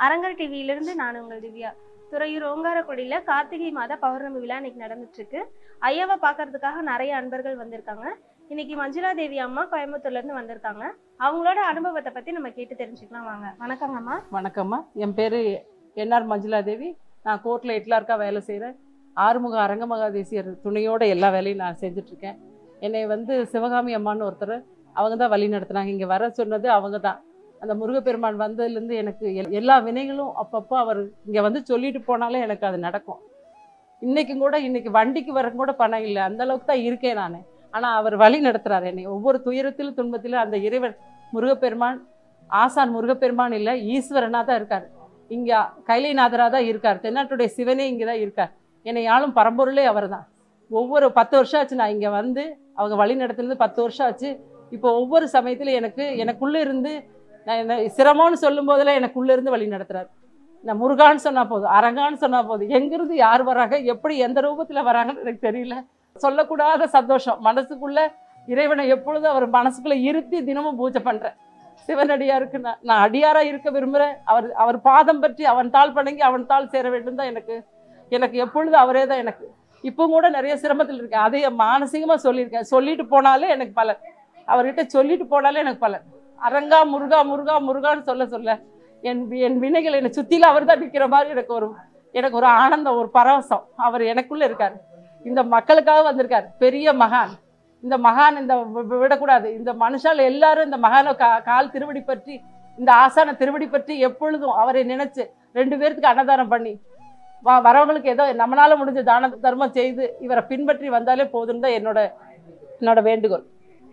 அரங்கர் டிவியிலிருந்து நான் உங்கள் திவ்யா துறையூர் ஓங்காரக்குடியில கார்த்திகை மாத பௌர்ணமி விழா இன்னைக்கு நடந்துட்டு இருக்கு ஐயாவை பார்க்கறதுக்காக நிறைய அன்பர்கள் வந்திருக்காங்க இன்னைக்கு மஞ்சுளா தேவி அம்மா கோயம்புத்தூர்ல இருந்து வந்திருக்காங்க அவங்களோட அனுபவத்தை பத்தி நம்ம கேட்டு தெரிஞ்சுக்கலாம் வாங்க வணக்கங்க அம்மா வணக்கம்மா என் பேர் என்ஆர் மஞ்சுளா தேவி நான் கோர்ட்டில் எட்லார்க்கா வேலை செய்கிறேன் ஆறுமுக அரங்க மகாதேசியர் துணையோட எல்லா வேலையும் நான் செஞ்சுட்ருக்கேன் என்னை வந்து சிவகாமி அம்மான்னு ஒருத்தர் அவங்க தான் வழி நடத்துனாங்க இங்கே வர சொன்னது அவங்க தான் அந்த முருகப்பெருமான் வந்ததுலேருந்து எனக்கு எல்- எல்லா வினைகளும் அப்பப்போ அவர் இங்கே வந்து சொல்லிட்டு போனாலே எனக்கு அது நடக்கும் இன்றைக்கும் கூட இன்னைக்கு வண்டிக்கு வர கூட பணம் இல்லை அந்த அளவுக்கு தான் இருக்கேன் நான் ஆனால் அவர் வழி நடத்துகிறார் என்னை ஒவ்வொரு துயரத்திலும் துன்பத்திலும் அந்த இறைவன் முருகப்பெருமான் ஆசான் முருகப்பெருமான் இல்லை ஈஸ்வரனாக தான் இருக்கார் இங்கே கைலைநாதராக தான் இருக்கார் தென்னாட்டுடைய சிவனே இங்கே தான் இருக்கார் என்னை ஆளும் பரம்பொருளே அவர் தான் ஒவ்வொரு பத்து வருஷம் ஆச்சு நான் இங்கே வந்து அவங்க வழி நடத்துனது பத்து வருஷம் ஆச்சு இப்போ ஒவ்வொரு சமயத்திலும் எனக்கு எனக்குள்ளே இருந்து நான் என்ன சிரமம்னு சொல்லும் போதெல்லாம் எனக்குள்ளே இருந்து வழி நடத்துறாரு நான் முருகான்னு சொன்னால் போதும் அரங்கான்னு சொன்னால் போதும் எங்கிருந்து யார் வராங்க எப்படி எந்த ரூபத்தில் வராங்கன்னு எனக்கு தெரியல சொல்லக்கூடாத சந்தோஷம் மனசுக்குள்ள இறைவனை எப்பொழுதும் அவர் மனசுக்குள்ள இருத்தி தினமும் பூஜை பண்ணுறேன் சிவனடியாருக்கு நான் நான் அடியாராக இருக்க விரும்புகிறேன் அவர் அவர் பாதம் பற்றி அவன் தாள் பணங்கி அவன் தாள் சேர வேண்டும் தான் எனக்கு எனக்கு எப்பொழுதும் அவரே தான் எனக்கு இப்போ கூட நிறைய சிரமத்தில் இருக்கேன் அதே மானசீகமாக சொல்லியிருக்கேன் சொல்லிட்டு போனாலே எனக்கு பலன் அவர்கிட்ட சொல்லிட்டு போனாலே எனக்கு பலன் அரங்கா முருகா முருகா முருகான்னு சொல்ல சொல்ல என் வி- என் வினைகள் என்னை சுற்றில அவர் தான் நிற்கிற மாதிரி எனக்கு ஒரு எனக்கு ஒரு ஆனந்தம் ஒரு பரவசம் அவர் எனக்குள்ளே இருக்கார் இந்த மக்களுக்காக வந்திருக்கார் பெரிய மகான் இந்த மகான் இந்த வி- வி- விடக்கூடாது இந்த மனுஷால் எல்லாரும் இந்த மகானை கா கால் திருவடி பற்றி இந்த ஆசான திருவடி பற்றி எப்பொழுதும் அவரை நினைச்சு ரெண்டு பேர்த்துக்கு அன்னதானம் பண்ணி வா வரவங்களுக்கு ஏதோ நம்மளால முடிஞ்ச தான தர்மம் செய்து இவரை பின்பற்றி வந்தாலே போதும்னு தான் என்னோட என்னோட வேண்டுகோள்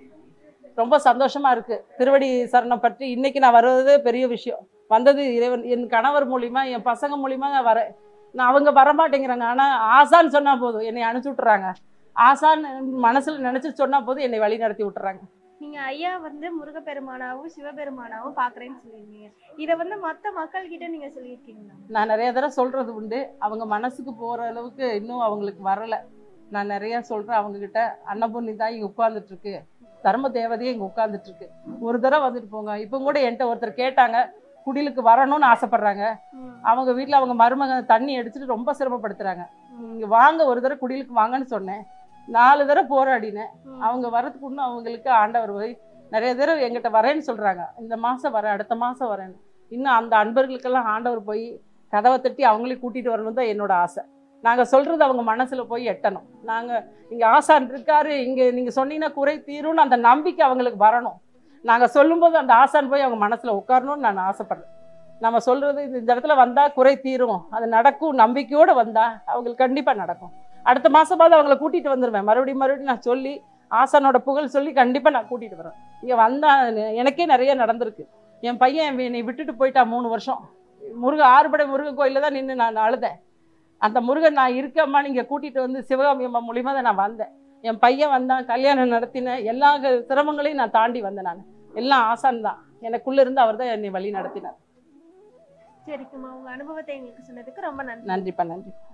ரொம்ப சந்தோஷமா இருக்கு திருவடி சரணம் பற்றி இன்னைக்கு நான் வர்றது பெரிய விஷயம் வந்தது இறைவன் என் கணவர் மூலியமா என் பசங்க மூலியமா நான் வரேன் நான் அவங்க வரமாட்டேங்கிறாங்க ஆனா ஆசான்னு சொன்னா போதும் என்னை அனுப்பிச்சு விட்டுறாங்க ஆசான் மனசுல நினைச்சு சொன்னா போதும் என்னை வழி நடத்தி விட்டுறாங்க நீங்க ஐயா வந்து முருகப்பெருமானாவும் சிவபெருமானாவும் பாக்குறேன்னு சொல்லியிருக்கீங்க இதை வந்து மத்த மக்கள் கிட்ட நீங்க சொல்லியிருக்கீங்களா நான் நிறைய தடவை சொல்றது உண்டு அவங்க மனசுக்கு போற அளவுக்கு இன்னும் அவங்களுக்கு வரல நான் நிறைய சொல்றேன் அவங்க கிட்ட அன்னபூர்ணி தான் இங்க உட்கார்ந்துட்டு இருக்கு தர்ம தேவதையே இங்க உட்கார்ந்துட்டு இருக்கு ஒரு தடவை வந்துட்டு போங்க இப்போ கூட என்கிட்ட ஒருத்தர் கேட்டாங்க குடிலுக்கு வரணும்னு ஆசைப்படுறாங்க ம். அவங்க வீட்ல அவங்க மருமகன் தண்ணி அடிச்சுட்டு ரொம்ப சிரமப்படுத்துறாங்க இங்க வாங்க ஒரு தடவை குடிலுக்கு வாங்கன்னு சொன்னேன் நாலு தடவை போராடினேன் ம். அவங்க வரதுக்கு இன்னும் அவங்களுக்கு ஆண்டவர் போய் நிறைய தடவை எங்கிட்ட வரேன்னு சொல்றாங்க இந்த மாசம் வரேன் அடுத்த மாசம் வரேன்னு இன்னும் அந்த அன்பர்களுக்கெல்லாம் ஆண்டவர் போய் கதவை தட்டி அவங்களையும் கூட்டிட்டு வரணும் தான் என்னோட ஆசை நாங்க சொல்றது அவங்க மனசுல போய் எட்டணும் நாங்க இங்க ஆசான் இருக்காரு இங்க நீங்க சொன்னீங்கன்னா குறை தீரும்னு அந்த நம்பிக்கை அவங்களுக்கு வரணும் நாங்க சொல்லும்போது அந்த ஆசான் போய் அவங்க மனசுல உட்காரணும்னு நான் ஆசைப்படுறேன் நம்ம சொல்றது இது இந்த இடத்துல வந்தா குறை தீரும் அது நடக்கும் நம்பிக்கையோட வந்தா அவங்களுக்கு கண்டிப்பா நடக்கும் அடுத்த மாசமாவது அவங்கள கூட்டிட்டு வந்துருவேன் மறுபடியும் மறுபடியும் நான் சொல்லி ஆசானோட புகழ் சொல்லி கண்டிப்பா நான் கூட்டிட்டு வரேன் இங்க வந்தா எனக்கே நிறைய நடந்திருக்கு என் பையன் என்னை விட்டுட்டு போயிட்டான் மூணு வருஷம் முருக ஆறுபடை முருகன் கோயிலில் தான் நின்று நான் அழுதேன் அந்த முருகன் நான் இருக்கம்மா நீங்கள் கூட்டிகிட்டு வந்து சிவகாமி அம்மா மூலியமாக தான் நான் வந்தேன் என் பையன் வந்தான் கல்யாணம் நடத்தினேன் எல்லா க- சிரமங்களையும் நான் தாண்டி வந்தேன் நான் எல்லாம் ஆசான் தான் எனக்குள்ளே இருந்து அவர் தான் என்னை வழி நடத்தினார் சரிக்குமா உங்க அனுபவத்தை எங்களுக்கு சொன்னதுக்கு ரொம்ப நன்றி நன்றிப்பா நன்றி